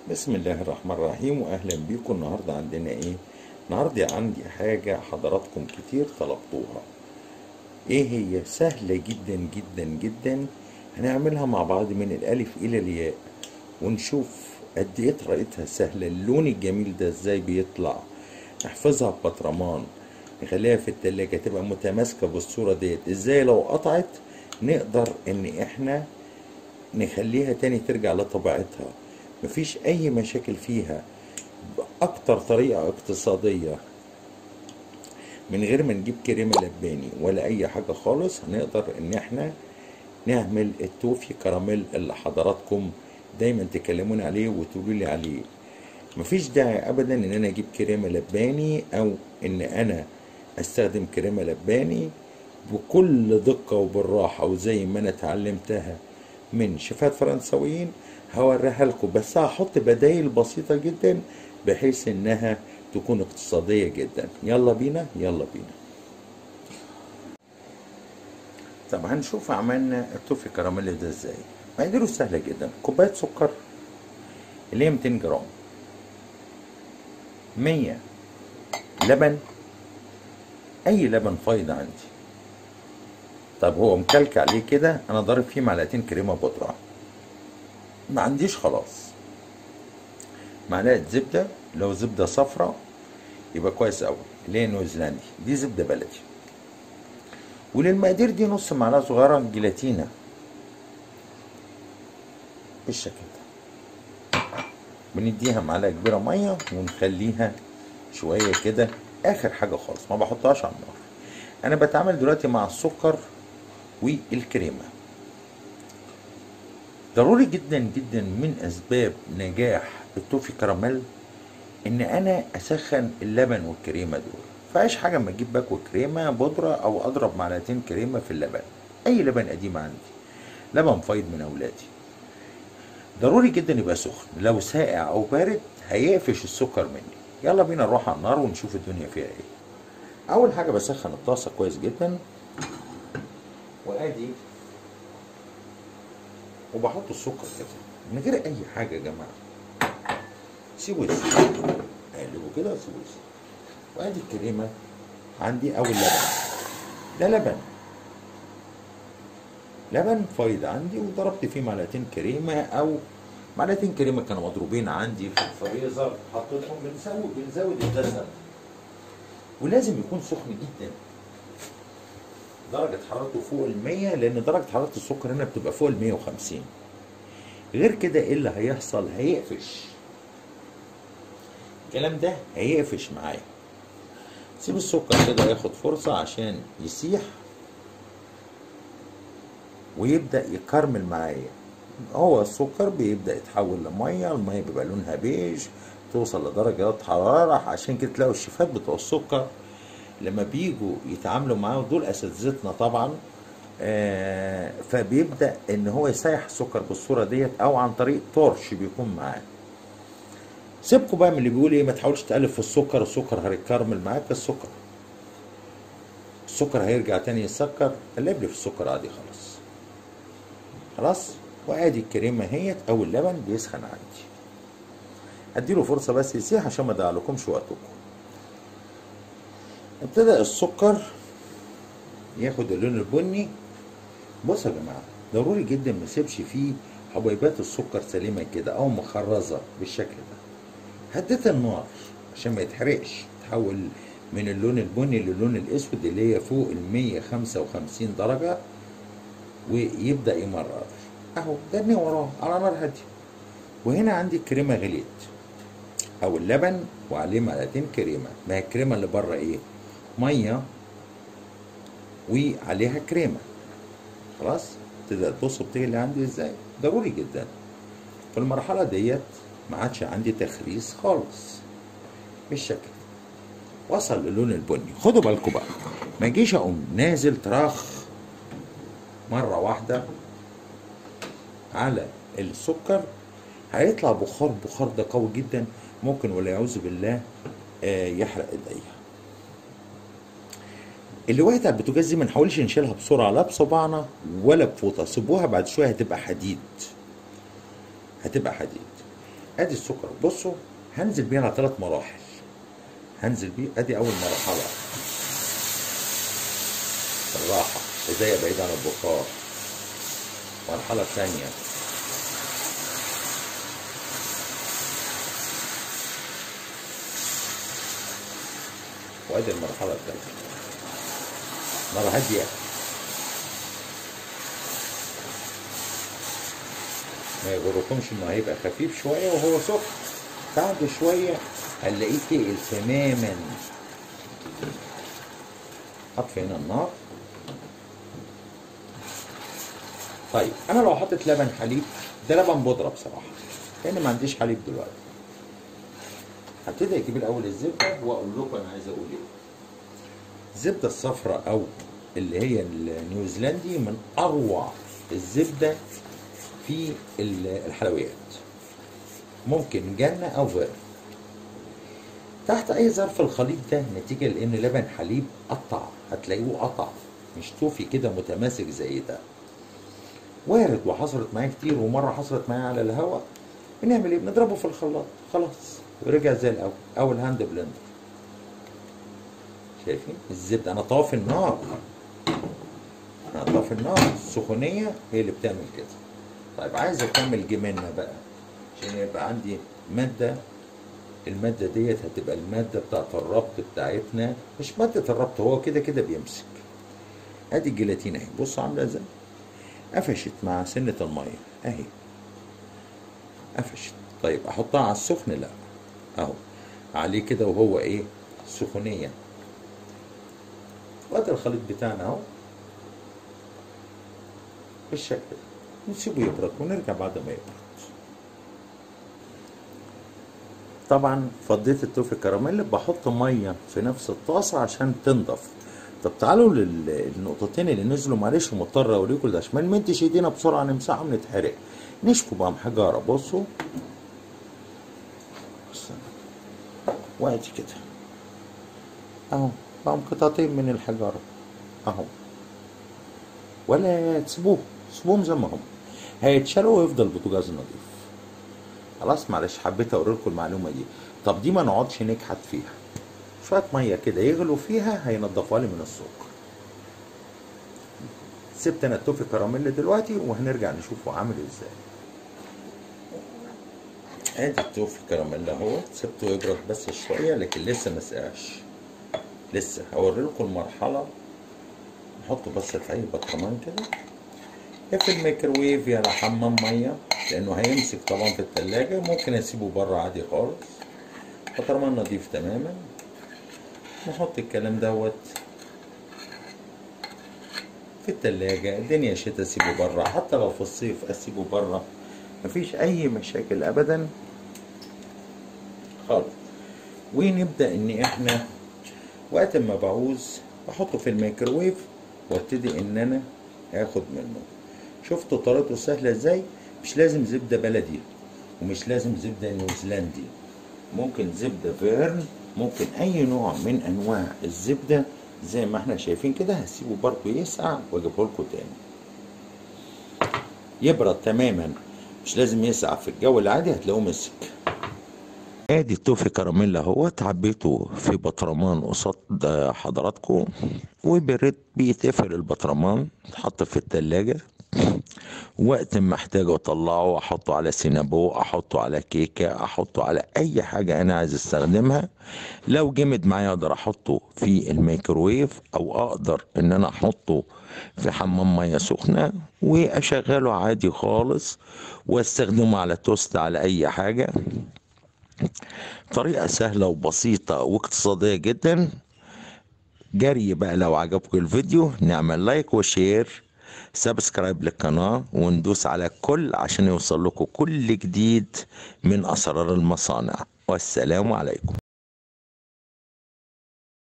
بسم الله الرحمن الرحيم واهلا بيكم النهارده عندنا ايه النهارده عندي حاجه حضراتكم كتير طلبتوها ايه هي سهله جدا جدا جدا هنعملها مع بعض من الالف الى الياء ونشوف قد ايه طريقتها سهله اللون الجميل ده ازاي بيطلع نحفظها ببطرمان نخليها في التلاجة تبقى متماسكة بالصورة ديت ازاي لو قطعت نقدر ان احنا نخليها تاني ترجع لطبيعتها مفيش اي مشاكل فيها باكتر طريقة اقتصادية من غير ما نجيب كريمة لباني ولا اي حاجة خالص هنقدر ان احنا نعمل التوفي كراميل اللي حضراتكم دايما تكلموني عليه وتقولوا لي عليه مفيش داعي ابدا ان انا اجيب كريمة لباني او ان انا استخدم كريمة لباني بكل دقة وبالراحة وزي ما انا اتعلمتها من شيفات فرنسويين هوريها لكم بس هحط بدايل بسيطة جدا بحيث انها تكون اقتصادية جدا يلا بينا يلا بينا طب هنشوف عملنا التوفي كراميل ده ازاي مقاديره سهلة جدا كوباية سكر اللي هي 200 جرام 100 لبن اي لبن فايض عندي طب هو مكلكع ليه كده انا ضارب فيه معلقتين كريمه بودره ما عنديش خلاص معلقه زبده لو زبده صفراء يبقى كويس قوي اللي هي نيوزيلندي دي زبده بلدي وللمقادير دي نص معلقه صغيره جيلاتينا بالشكل ده بنديها معلقه كبيره ميه ونخليها شويه كده اخر حاجه خالص ما بحطهاش على النار انا بتعامل دلوقتي مع السكر والكريمه ضروري جدا جدا من اسباب نجاح التوفي كراميل ان انا اسخن اللبن والكريمه دول فايش حاجه اما اجيب باكو كريمه بودره او اضرب معلقتين كريمه في اللبن اي لبن قديم عندي لبن فايض من اولادي ضروري جدا يبقى سخن لو ساقع او بارد هيقفش السكر مني يلا بينا نروح على النار ونشوف الدنيا فيها ايه اول حاجه بسخن الطاسه كويس جدا وادي وبحط السكر كده من غير اي حاجه يا جماعه سيبوا يسيح اقلبه كده سيبوا يسيح وادي الكريمه عندي او اللبن ده لبن لبن فايض عندي وضربت فيه معلقتين كريمه او معلقتين كريمه كانوا مضروبين عندي في الفريزر حطيتهم بنزود بنزود الدسم ولازم يكون سخن جدا درجة حرارته فوق ال 100 لأن درجة حرارة السكر هنا بتبقى فوق ال 150 غير كده إيه اللي هيحصل؟ هيقفش الكلام ده هيقفش معايا سيب السكر كده ياخد فرصة عشان يسيح ويبدأ يكرمل معايا هو السكر بيبدأ يتحول لمية المية بيبقى لونها بيج توصل لدرجة حرارة عشان كده تلاقوا الشيفات بتوع السكر لما بيجوا يتعاملوا معاه دول اساتذتنا طبعا آه فبيبدا ان هو يسيح السكر بالصوره ديت او عن طريق طرش بيكون معاه سيبكوا بقى من اللي بيقول ايه ما تحاولش تقلب في السكر السكر هيتكرمل معاك السكر السكر هيرجع تاني يسكر قلب لي في السكر عادي خلاص خلاص وادي الكريمه اهيت او اللبن بيسخن عندي اديله فرصه بس يسيح عشان ما اضيعلكمش وقتكم ابتدى السكر ياخد اللون البني بصوا يا جماعه ضروري جدا ما نسيبش فيه حبيبات السكر سليمه كده او مخرزه بالشكل ده هديت النار عشان ما يتحرقش تحول من اللون البني للون الاسود اللي هي فوق ال 155 درجه ويبدا يمرر اهو دني وراه على نار هاديه وهنا عندي الكريمه غليت او اللبن وعليه معلقتين كريمه ما هي الكريمه اللي بره ايه ميه وعليها كريمه خلاص تبدا تبص بتغلي عندي ازاي ضروري جدا في المرحله ديت ما عادش عندي تخريص خالص بالشكل وصل للون البني خدوا بالكم بقى ما اجيش اقوم نازل تراخ مره واحده على السكر هيطلع بخار بخار ده قوي جدا ممكن ولا يعوذ بالله آه يحرق ايديا اللي وقعت على البوتاجاز دي ما نحاولش نشيلها بسرعه لا بصباعنا ولا بفوطه سيبوها بعد شويه هتبقى حديد هتبقى حديد ادي السكر بصوا هنزل بيه على ثلاث مراحل هنزل بيه ادي اول مرحله بالراحه ايديا بعيد عن البخار المرحله الثانيه وادي المرحله الثالثه مرة هادية ما يغركمش انه هيبقى خفيف شوية وهو سخن بعد شوية هنلاقيه تقل تماما اطفي هنا النار طيب انا لو حطيت لبن حليب ده لبن بودرة بصراحة لان ما عنديش حليب دلوقتي هبتدي اجيب الاول الزبدة واقول لكم انا عايز اقول ايه الزبدة الصفراء أو اللي هي النيوزيلندي من أروع الزبدة في الحلويات ممكن جنة أو فير تحت أي ظرف الخليط ده نتيجة لأن لبن حليب قطع هتلاقوه قطع مش توفي كده متماسك زي ده وارد وحصلت معايا كتير ومرة حصلت معايا على الهواء بنعمل ايه؟ بنضربه في الخلاط خلاص ورجع زي الأول أو الهاند بلندر شايفين الزبدة أنا طافي النار أنا طافي النار السخونية هي اللي بتعمل كده طيب عايز أكمل جمانة بقى عشان يبقى عندي مادة المادة ديت هتبقى المادة بتاعت الربط بتاعتنا مش مادة الربط هو كده كده بيمسك ادي الجيلاتين اهي بص عاملة ازاي قفشت مع سنة المية اهي قفشت طيب احطها على السخن لا اهو عليه كده وهو ايه سخونية وادي الخليط بتاعنا اهو بالشكل ده نسيبه يبرد ونرجع بعد ما يبرد طبعا فضيت التوفي كراميل بحط ميه في نفس الطاسه عشان تنضف طب تعالوا للنقطتين اللي نزلوا معلش مضطر اوريكم ده عشان ما نمدش ايدينا بسرعه نمسحهم نتحرق نشفوا بقى حجاره بصوا وادي كده اهو بقوا قطعتين من الحجاره اهو ولا تسيبوه سيبوهم زي ما هم هيتشالوا ويفضل البوتاجاز نظيف خلاص معلش حبيت اوري لكم المعلومه دي طب دي ما نقعدش نكحت فيها شويه ميه كده يغلوا فيها هينضفوها لي من السكر سبت انا التوفي كراميل دلوقتي وهنرجع نشوفه عامل ازاي ادي التوفي كراميل اهو سبته يبرد بس شويه لكن لسه ما سقاش لسه هوري لكم المرحله نحطه بس في اي برطمان كده يا في الميكروويف يا على حمام ميه لانه هيمسك طبعا في التلاجة ممكن اسيبه بره عادي خالص برطمان نضيف تماما نحط الكلام دوت في التلاجة الدنيا شتا اسيبه بره حتى لو في الصيف اسيبه بره مفيش اي مشاكل ابدا خالص ونبدأ ان احنا وقت ما بعوز بحطه في الميكروويف وابتدي ان انا اخد منه شفتوا طريقته سهلة ازاي مش لازم زبدة بلدي ومش لازم زبدة نيوزيلندي ممكن زبدة فيرن ممكن اي نوع من انواع الزبدة زي ما احنا شايفين كده هسيبه برضه يسقع واجيبه لكم تاني يبرد تماما مش لازم يسقع في الجو العادي هتلاقوه مسك ادي التوفي كراميل اهوت عبيته في بطرمان قصاد حضراتكم وبرد بيتقفل البطرمان اتحط في التلاجة وقت ما احتاجه اطلعه احطه على سينابو احطه على كيكه احطه على اي حاجه انا عايز استخدمها لو جمد معايا اقدر احطه في الميكروويف او اقدر ان انا احطه في حمام ميه سخنه واشغله عادي خالص واستخدمه على توست على اي حاجه طريقه سهله وبسيطه واقتصاديه جدا جري بقى لو عجبكم الفيديو نعمل لايك وشير سبسكرايب للقناة وندوس على كل عشان يوصل لكم كل جديد من أسرار المصانع والسلام عليكم